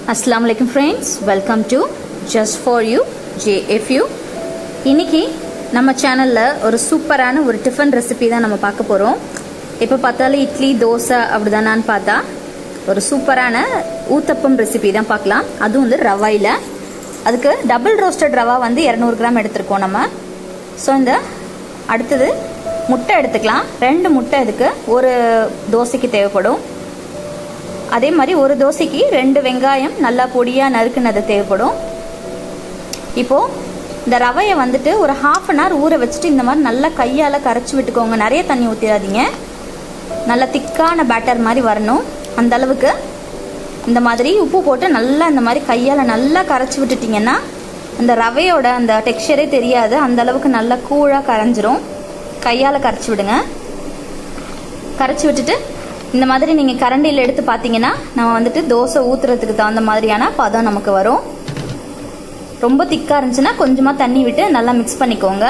அஸ்லாம் வலைக்கம் friends welcome to just for you JFU இன்னைக்கு நம்ம சேனலில் ஒரு சூப்பரான ஒரு டிஃபன் ரெசிபி தான் நம்ம பார்க்க போகிறோம் இப்போ பார்த்தாலும் இட்லி தோசை அப்படிதானான்னு பார்த்தா ஒரு சூப்பரான ஊத்தப்பம் ரெசிபி தான் பார்க்கலாம் அதுவும் வந்து ரவையில் அதுக்கு டபுள் ரோஸ்டட் ரவா வந்து இரநூறு கிராம் எடுத்திருக்கோம் நம்ம ஸோ இந்த அடுத்தது முட்டை எடுத்துக்கலாம் ரெண்டு முட்டை இதுக்கு ஒரு தோசைக்கு தேவைப்படும் அதே மாதிரி ஒரு தோசைக்கு ரெண்டு வெங்காயம் நல்லா பொடியாக நறுக்குனது தேவைப்படும் இப்போது இந்த ரவையை வந்துட்டு ஒரு ஹாஃப் அன் ஹவர் ஊற வச்சுட்டு இந்த மாதிரி நல்லா கையால் கரைச்சி விட்டுக்கோங்க நிறைய தண்ணி ஊற்றிடாதீங்க நல்லா திக்கான பேட்டர் மாதிரி வரணும் அந்த அளவுக்கு இந்த மாதிரி உப்பு போட்டு நல்லா இந்த மாதிரி கையால் நல்லா கரைச்சி விட்டுட்டிங்கன்னா அந்த ரவையோட அந்த டெக்ஸ்சரே தெரியாது அந்த அளவுக்கு நல்லா கூழாக கரைஞ்சிரும் கையால் கரைச்சி விடுங்க கரைச்சி விட்டுட்டு இந்த மாதிரி நீங்கள் கரண்டியில் எடுத்து பார்த்தீங்கன்னா நம்ம வந்துட்டு தோசை ஊற்றுறதுக்கு தகுந்த மாதிரியான பதம் நமக்கு வரும் ரொம்ப திக்காக இருந்துச்சுன்னா கொஞ்சமாக தண்ணி விட்டு நல்லா மிக்ஸ் பண்ணிக்கோங்க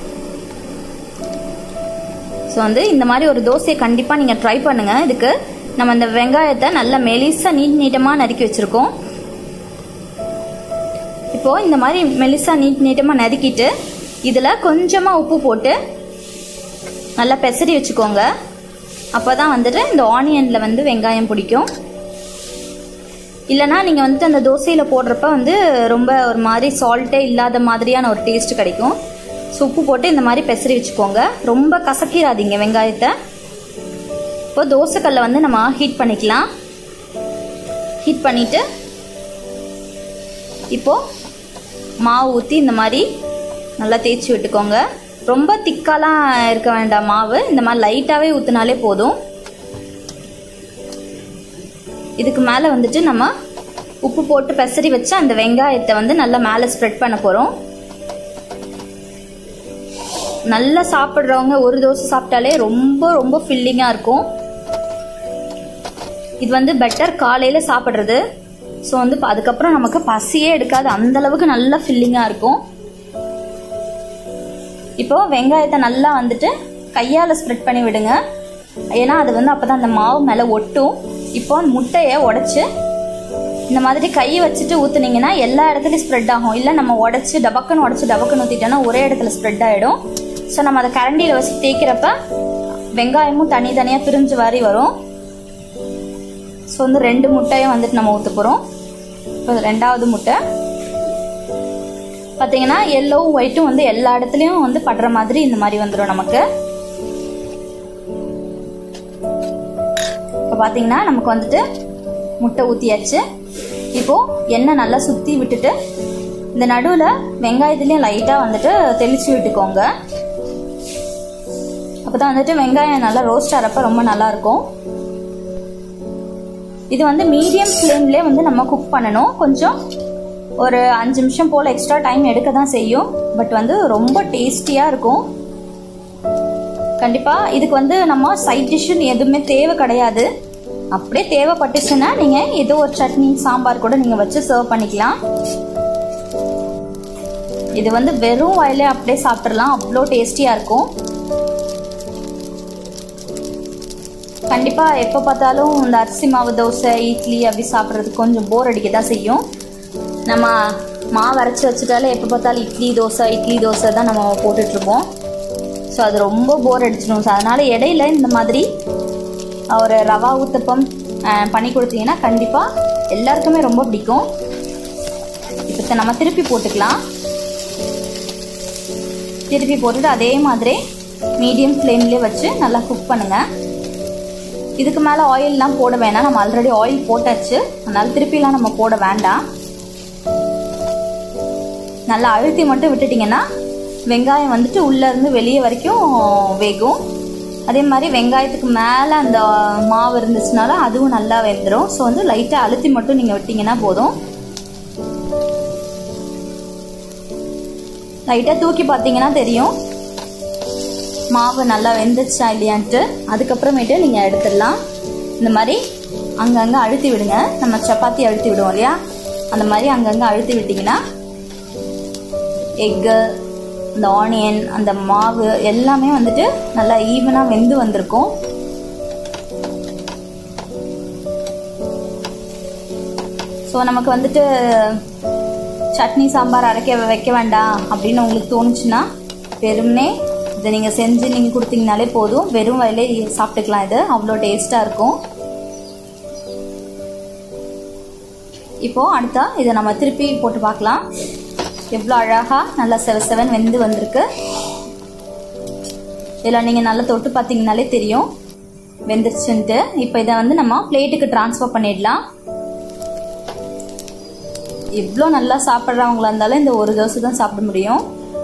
ஸோ வந்து இந்த மாதிரி ஒரு தோசையை கண்டிப்பாக நீங்கள் ட்ரை பண்ணுங்கள் இதுக்கு நம்ம இந்த வெங்காயத்தை நல்லா மெலிசாக நீட் நீட்டமாக நறுக்கி வச்சுருக்கோம் இப்போது இந்த மாதிரி மெலிசாக நீட் நீட்டமாக நறுக்கிட்டு இதில் கொஞ்சமாக உப்பு போட்டு நல்லா பெசரி வச்சுக்கோங்க அப்போ தான் வந்துட்டு இந்த ஆனியனில் வந்து வெங்காயம் பிடிக்கும் இல்லைனா நீங்கள் வந்துட்டு அந்த தோசையில் போடுறப்ப வந்து ரொம்ப ஒரு மாதிரி சால்ட்டே இல்லாத மாதிரியான ஒரு டேஸ்ட் கிடைக்கும் ஸோ உப்பு போட்டு இந்த மாதிரி பெசரி வச்சுக்கோங்க ரொம்ப கசக்கிடாதீங்க வெங்காயத்தை இப்போ தோசைக்கல்லை வந்து நம்ம ஹீட் பண்ணிக்கலாம் ஹீட் பண்ணிவிட்டு இப்போது மாவு ஊற்றி இந்த மாதிரி நல்லா தேய்ச்சி விட்டுக்கோங்க ரொம்ப திக்காலாம் இருக்க வேண்டாம் மாவு இந்த மாதிரி லைட்டாகவே ஊற்றினாலே போதும் இதுக்கு மேலே வந்துட்டு நம்ம உப்பு போட்டு பெசரி வச்சு அந்த வெங்காயத்தை வந்து நல்லா மேலே ஸ்ப்ரெட் பண்ண போகிறோம் நல்லா சாப்பிட்றவங்க ஒரு தோசை சாப்பிட்டாலே ரொம்ப ரொம்ப ஃபில்லிங்காக இருக்கும் இது வந்து பெட்டர் காலையில் சாப்பிட்றது ஸோ வந்து அதுக்கப்புறம் நமக்கு பசியே எடுக்காது அந்த அளவுக்கு நல்லா ஃபில்லிங்காக இருக்கும் இப்போ வெங்காயத்தை நல்லா வந்துட்டு கையால் ஸ்ப்ரெட் பண்ணி விடுங்க ஏன்னா அது வந்து அப்போ தான் அந்த மாவு மேலே ஒட்டும் இப்போ முட்டையை உடச்சி இந்த மாதிரி கை வச்சுட்டு ஊற்றுனீங்கன்னா எல்லா இடத்துலையும் ஸ்ப்ரெட் ஆகும் இல்லை நம்ம உடச்சி டபக்குன்னு உடச்சி டபக்குன்னு ஊற்றிட்டோன்னா ஒரே இடத்துல ஸ்ப்ரெட் ஆகிடும் ஸோ நம்ம அதை கரண்டியில் வச்சு தேய்க்கிறப்ப வெங்காயமும் தனித்தனியாக பிரிஞ்சு வாரி வரும் ஸோ வந்து ரெண்டு முட்டையும் வந்துட்டு நம்ம ஊற்ற போகிறோம் இப்போ ரெண்டாவது முட்டை பார்த்தீங்கன்னா எல்லோவும் ஒயிட்டும் வந்து எல்லா இடத்துலையும் வந்து படுற மாதிரி இந்த மாதிரி வந்துடும் நமக்கு இப்போ பார்த்தீங்கன்னா நமக்கு வந்துட்டு முட்டை ஊற்றியாச்சு இப்போது எண்ணெய் நல்லா சுற்றி விட்டுட்டு இந்த நடுவில் வெங்காயத்துலேயும் லைட்டாக வந்துட்டு தெளித்து விட்டுக்கோங்க அப்போ தான் வந்துட்டு வெங்காயம் நல்லா ரோஸ்ட் ஆகிறப்ப ரொம்ப நல்லாயிருக்கும் இது வந்து மீடியம் ஃப்ளேம்லேயே வந்து நம்ம குக் பண்ணணும் கொஞ்சம் ஒரு அஞ்சு நிமிஷம் போல் எக்ஸ்ட்ரா டைம் எடுக்க தான் செய்யும் பட் வந்து ரொம்ப டேஸ்டியாக இருக்கும் கண்டிப்பாக இதுக்கு வந்து நம்ம சைட் டிஷ்ஷுன்னு எதுவுமே தேவை கிடையாது அப்படியே தேவைப்பட்டுச்சுன்னா நீங்கள் ஏதோ ஒரு சட்னி சாம்பார் கூட நீங்கள் வச்சு சர்வ் பண்ணிக்கலாம் இது வந்து வெறும் வாயிலே அப்படியே சாப்பிட்றலாம் அவ்வளோ டேஸ்டியாக இருக்கும் கண்டிப்பாக எப்போ பார்த்தாலும் இந்த அரிசி மாவு தோசை இட்லி அப்படி சாப்பிட்றதுக்கு கொஞ்சம் போர் அடிக்க தான் செய்யும் நம்ம மாவு அரைச்சி வச்சுட்டாலே எப்போ பார்த்தாலும் இட்லி தோசை இட்லி தோசை தான் நம்ம போட்டுட்ருப்போம் ஸோ அது ரொம்ப போர் அடிச்சிடும் ஸோ அதனால் இடையில இந்த மாதிரி ஒரு ரவா ஊத்தப்பம் பண்ணி கொடுத்தீங்கன்னா கண்டிப்பாக எல்லாருக்குமே ரொம்ப பிடிக்கும் இப்போ நம்ம திருப்பி போட்டுக்கலாம் திருப்பி போட்டுட்டு அதே மாதிரி மீடியம் ஃப்ளேம்லேயே வச்சு நல்லா குக் பண்ணுங்கள் இதுக்கு மேலே ஆயிலெலாம் போட வேணாம் நம்ம ஆல்ரெடி ஆயில் போட்டாச்சு அதனால் திருப்பிலாம் நம்ம போட வேண்டாம் நல்லா அழுத்தி மட்டும் விட்டுட்டிங்கன்னா வெங்காயம் வந்துட்டு உள்ளேருந்து வெளியே வரைக்கும் வேகும் அதே மாதிரி வெங்காயத்துக்கு மேலே அந்த மாவு இருந்துச்சுனாலும் அதுவும் நல்லா வெந்துடும் ஸோ வந்து லைட்டாக அழுத்தி மட்டும் நீங்கள் விட்டிங்கன்னா போதும் லைட்டாக தூக்கி பார்த்தீங்கன்னா தெரியும் மாவு நல்லா வெந்துச்சா இல்லையான்ட்டு அதுக்கப்புறமேட்டு நீங்கள் எடுத்துடலாம் இந்த மாதிரி அங்கங்கே அழுத்தி விடுங்க நம்ம சப்பாத்தி அழுத்தி விடுவோம் இல்லையா அந்த மாதிரி அங்கங்கே அழுத்தி விட்டிங்கன்னா எக்கு இந்த ஆனியன் அந்த மாவு எல்லாமே வந்துட்டு நல்லா ஈவனாக வெந்து வந்திருக்கும் ஸோ ஸோ நமக்கு வந்துட்டு சட்னி சாம்பார் அரைக்க வைக்க வேண்டாம் அப்படின்னு உங்களுக்கு தோணுச்சுன்னா வெறும்னே இதை நீங்கள் செஞ்சு நீங்கள் கொடுத்தீங்கனாலே போதும் வெறும் வயலே சாப்பிட்டுக்கலாம் இது அவ்வளோ டேஸ்ட்டாக இருக்கும் இப்போ அடுத்தா இதை நம்ம திருப்பி போட்டு பார்க்கலாம் எவ்வளோ அழகாக நல்லா செவ செவன் வெந்து வந்திருக்கு இதில் நீங்கள் நல்லா தொட்டு பார்த்தீங்கனாலே தெரியும் வெந்துருச்சுன்ட்டு இப்போ இதை வந்து நம்ம பிளேட்டுக்கு ட்ரான்ஸ்ஃபர் பண்ணிடலாம் எவ்வளோ நல்லா சாப்பிட்றவங்களா இருந்தாலும் இந்த ஒரு தோசை தான் சாப்பிட முடியும்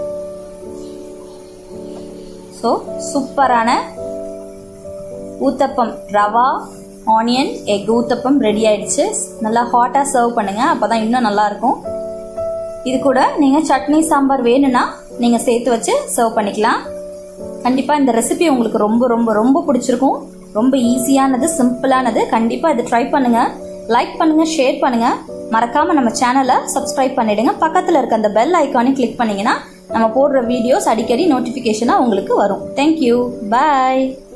ஸோ சூப்பரான uttapam rava onion egg uttapam ready ஆயிடுச்சு நல்லா ஹாட்டாக சர்வ் பண்ணுங்க அப்பதான் இன்னும் நல்லா இருக்கும் இது கூட நீங்க சட்னி சாம்பார் வேணும்னா நீங்க சேர்த்து வச்சு சர்வ் பண்ணிக்கலாம் கண்டிப்பா இந்த ரெசிபி உங்களுக்கு ரொம்ப ரொம்ப ரொம்ப பிடிச்சிருக்கும் ரொம்ப ஈஸியானது சிம்பிளானது கண்டிப்பா இதை ட்ரை பண்ணுங்க லைக் பண்ணுங்க ஷேர் பண்ணுங்க மறக்காம நம்ம சேனலை சப்ஸ்கிரைப் பண்ணிடுங்க பக்கத்துல இருக்க அந்த பெல் ஐக்கானையும் கிளிக் பண்ணீங்கன்னா நம்ம போடுற வீடியோஸ் அடிக்கடி நோட்டிஃபிகேஷனாக உங்களுக்கு வரும் தேங்க்யூ பாய்